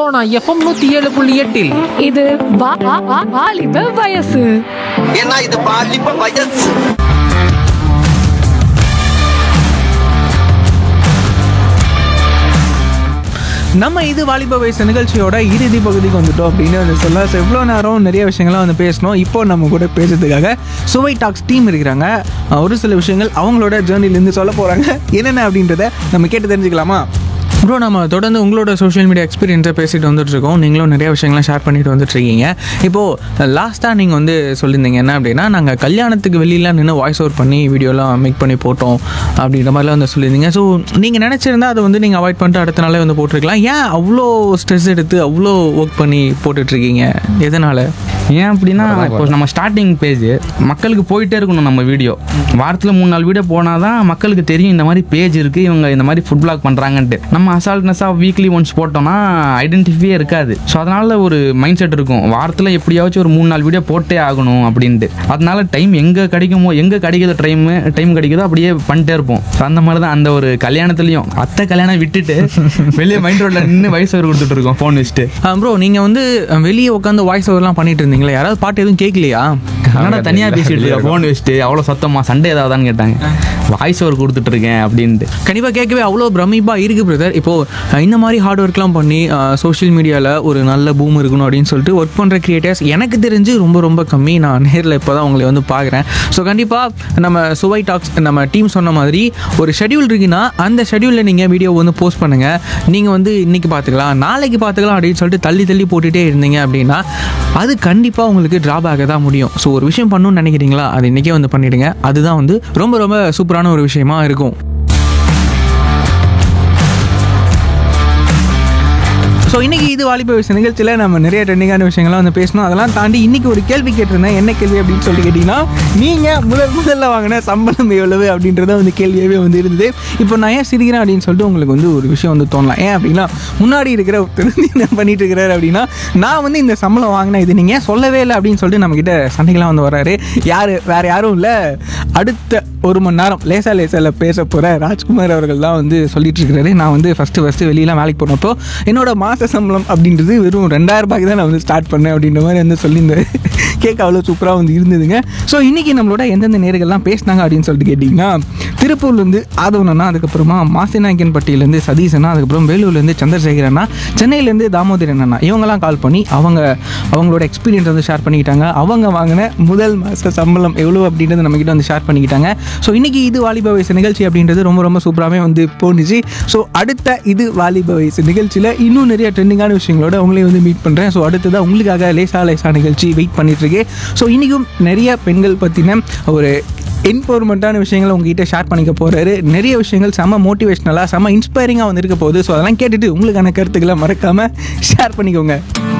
Sona FM நூத்தி ஏழு புள்ளி எட்டில் இது வா- வா- வா- வாலிப வயசு ஏன்னா இது பாலிப்ப வயசு நம்ம இது வாலிப வயசு நிகழ்ச்சியோட இறுதி பகுதிக்கு வந்துட்டோம் அப்படின்னு வந்து சொல்ல ஸோ இவ்வளோ நேரம் நிறைய விஷயங்கள்லாம் வந்து பேசணும் இப்போ நம்ம கூட பேசுறதுக்காக சுவை டாக்ஸ் டீம் இருக்கிறாங்க அஹ் ஒரு சில விஷயங்கள் அவங்களோட ஜேர்னிலேருந்து சொல்ல போகிறாங்க என்னென்ன அப்படின்றத நம்ம கேட்டு தெரிஞ்சுக்கலாமா ப்ரோ நம்ம தொடர்ந்து உங்களோட சோஷியல் மீடியா எக்ஸ்பீரியன்ஸை பேசிட்டு வந்துட்டு இருக்கோம் நீங்களும் நிறைய விஷயங்கள்லாம் ஷேர் பண்ணிட்டு வந்துட்டு இருக்கீங்க இப்போது லாஸ்ட்டாக நீங்கள் வந்து சொல்லியிருந்தீங்க என்ன அப்படின்னா நாங்கள் கல்யாணத்துக்கு வெளியெலாம் நின்று வாய்ஸ் ஓவர் பண்ணி வீடியோலாம் மேக் பண்ணி போட்டோம் அப்படின்ற மாதிரிலாம் வந்து சொல்லியிருந்தீங்க ஸோ நீங்கள் நினச்சிருந்தா அதை வந்து நீங்கள் அவாய்ட் பண்ணிட்டு அடுத்த நாளே வந்து போட்டிருக்கலாம் ஏன் அவ்வளோ ஸ்ட்ரெஸ் எடுத்து அவ்வளோ ஒர்க் பண்ணி போட்டுட்ருக்கீங்க எதனால் ஏன் அப்படின்னா இப்போ நம்ம ஸ்டார்டிங் பேஜ் மக்களுக்கு போயிட்டே இருக்கணும் நம்ம வீடியோ வாரத்தில் மூணு நாலு வீடியோ போனால் தான் மக்களுக்கு தெரியும் இந்த மாதிரி பேஜ் இருக்குது இவங்க இந்த மாதிரி ஃபுட் பிளாக் பண்ணுறாங்கன்ட்டு நம்ம அசால்ட்னஸாக வீக்லி ஒன்ஸ் போட்டோம்னா ஐடென்டிஃபியே இருக்காது ஸோ அதனால் ஒரு மைண்ட் செட் இருக்கும் வாரத்தில் எப்படியாச்சும் ஒரு மூணு நாலு வீடியோ போட்டே ஆகணும் அப்படின்ட்டு அதனால டைம் எங்கே கிடைக்குமோ எங்கே கிடைக்குதோ டைம் டைம் கிடைக்குதோ அப்படியே பண்ணிட்டே இருப்போம் ஸோ அந்த மாதிரி தான் அந்த ஒரு கல்யாணத்துலையும் அத்தை கல்யாணம் விட்டுட்டு வெளியே மைண்ட் ரோட்டில் நின்று வயசு கொடுத்துட்டு இருக்கோம் ஃபோன் வச்சுட்டு ப்ரோ நீங்கள் வந்து அஹ், வெளியே உட்காந்து வாய்ஸ் ஓவர்லாம் பண்ணிட்டு இருந்தீங்களே யாராவது பாட்டு எதுவும் கேட்கலையா என்னடா தனியாக பேசிட்டு இருக்க ஃபோன் வச்சுட்டு அவ்வளோ சத்தமா சண்டே ஏதாவதான்னு கேட்டாங்க வாய்ஸ் ஓவர் கொடுத்துட்டு இருக்கேன் அப்படின்ட்டு கண்டிப்பாக கேட்கவே அவ்வளோ பிரமிப்பாக இருக்குது பிரதர் இப்போது இந்த மாதிரி ஹார்ட் ஒர்க்லாம் பண்ணி சோஷியல் மீடியாவில் ஒரு நல்ல பூம் இருக்கணும் அப்படின்னு சொல்லிட்டு ஒர்க் பண்ணுற கிரியேட்டர்ஸ் எனக்கு தெரிஞ்சு ரொம்ப ரொம்ப கம்மி நான் நேரில் இப்போ தான் உங்களை வந்து பார்க்குறேன் ஸோ கண்டிப்பாக நம்ம சுவை டாக்ஸ் நம்ம டீம் சொன்ன மாதிரி ஒரு ஷெட்யூல் இருக்குன்னா அந்த ஷெட்யூலில் நீங்கள் வீடியோ வந்து போஸ்ட் பண்ணுங்கள் நீங்கள் வந்து இன்றைக்கி பார்த்துக்கலாம் நாளைக்கு பார்த்துக்கலாம் அப்படின்னு சொல்லிட்டு தள்ளி தள்ளி போட்டுகிட்டே இருந்தீங்க அப்படின்னா அது கண்டிப்பாக உங்களுக்கு ட்ராபேக் தான் முடியும் ஸோ ஒரு விஷயம் பண்ணணும்னு நினைக்கிறீங்களா அது இன்றைக்கே வந்து பண்ணிவிடுங்க அதுதான் வந்து ரொம்ப ரொம்ப சூப்பரான ஒரு விஷயமா இருக்கும் ஸோ இன்னைக்கு இது வாலிப வயசு நிகழ்ச்சியில் நம்ம நிறைய ட்ரெண்டிங்கான விஷயங்கள்லாம் வந்து பேசணும் அதெல்லாம் தாண்டி இன்னைக்கு ஒரு கேள்வி கேட்டிருந்தேன் என்ன கேள்வி அப்படின்னு சொல்லி கேட்டிங்கன்னா நீங்கள் முதல் முதல்ல வாங்கின சம்பளம் எவ்வளவு அப்படின்றத வந்து கேள்வியாகவே வந்து இருந்தது இப்போ நான் ஏன் சிரிக்கிறேன் அப்படின்னு சொல்லிட்டு உங்களுக்கு வந்து ஒரு விஷயம் வந்து தோணலாம் ஏன் அப்படின்னா முன்னாடி இருக்கிற ஒருத்தர் வந்து என்ன பண்ணிட்டு இருக்கிறாரு அப்படின்னா நான் வந்து இந்த சம்பளம் வாங்கினேன் இது நீங்கள் ஏன் சொல்லவே இல்லை அப்படின்னு சொல்லிட்டு நம்மக்கிட்ட சண்டைக்கெல்லாம் வந்து வராரு யார் வேறு யாரும் இல்லை அடுத்த ஒரு மணி நேரம் லேசா லேசால பேச போகிற ராஜ்குமார் அவர்கள் தான் வந்து சொல்லிட்டு இருக்கிறாரு நான் வந்து ஃபஸ்ட்டு ஃபஸ்ட்டு வெளியெலாம் வேலைக்கு போனப்போ என்னோட மாத சம்பளம் அப்படின்றது வெறும் ரெண்டாயிரம் ரூபாய்க்கு தான் நான் வந்து ஸ்டார்ட் பண்ணேன் அப்படின்ற மாதிரி வந்து சொல்லியிருந்தாரு கேட்க அவ்வளோ சூப்பராக வந்து இருந்ததுங்க ஸோ இன்றைக்கி நம்மளோட எந்தெந்த நேர்கள்லாம் பேசினாங்க அப்படின்னு சொல்லிட்டு கேட்டிங்கன்னா திருப்பூர்லேருந்து ஆதவனண்ணா அதுக்கப்புறமா மாசிநாயக்கன்பட்டியிலேருந்து சதீஷ் அண்ணா அதுக்கப்புறம் வேலூர்லேருந்து சந்திரசேகர் அண்ணா சென்னையிலேருந்து தாமோதரன் அண்ணா இவங்கெல்லாம் கால் பண்ணி அவங்க அவங்களோட எக்ஸ்பீரியன்ஸ் வந்து ஷேர் பண்ணிக்கிட்டாங்க அவங்க வாங்கின முதல் மாத சம்பளம் எவ்வளோ அப்படின்றத நம்மக்கிட்ட வந்து ஷேர் பண்ணிக்கிட்டாங்க ஸோ இன்றைக்கி இது வாலிப வயசு நிகழ்ச்சி அப்படின்றது ரொம்ப ரொம்ப சூப்பராகவே வந்து போணுச்சு ஸோ அடுத்த இது வாலிப வயசு நிகழ்ச்சியில் இன்னும் நிறைய ட்ரெண்டிங்கான விஷயங்களோட உங்களையும் வந்து மீட் பண்ணுறேன் ஸோ அடுத்ததாக உங்களுக்காக லேசா லேசா நிகழ்ச்சி வெயிட் பண்ணிட்டுருக்கு ஸோ இன்றைக்கும் நிறைய பெண்கள் பற்றின ஒரு இன்ஃபார்மெண்ட்டான விஷயங்களை உங்ககிட்ட ஷேர் பண்ணிக்க போகிறாரு நிறைய விஷயங்கள் செம்ம மோட்டிவேஷ்னலாக செம்ம இன்ஸ்பைரிங்காக வந்து இருக்க போகுது ஸோ அதெல்லாம் கேட்டுட்டு உங்களுக்கான கருத்துக்களை மறக்காமல் ஷேர் பண்ணிக்கோங்க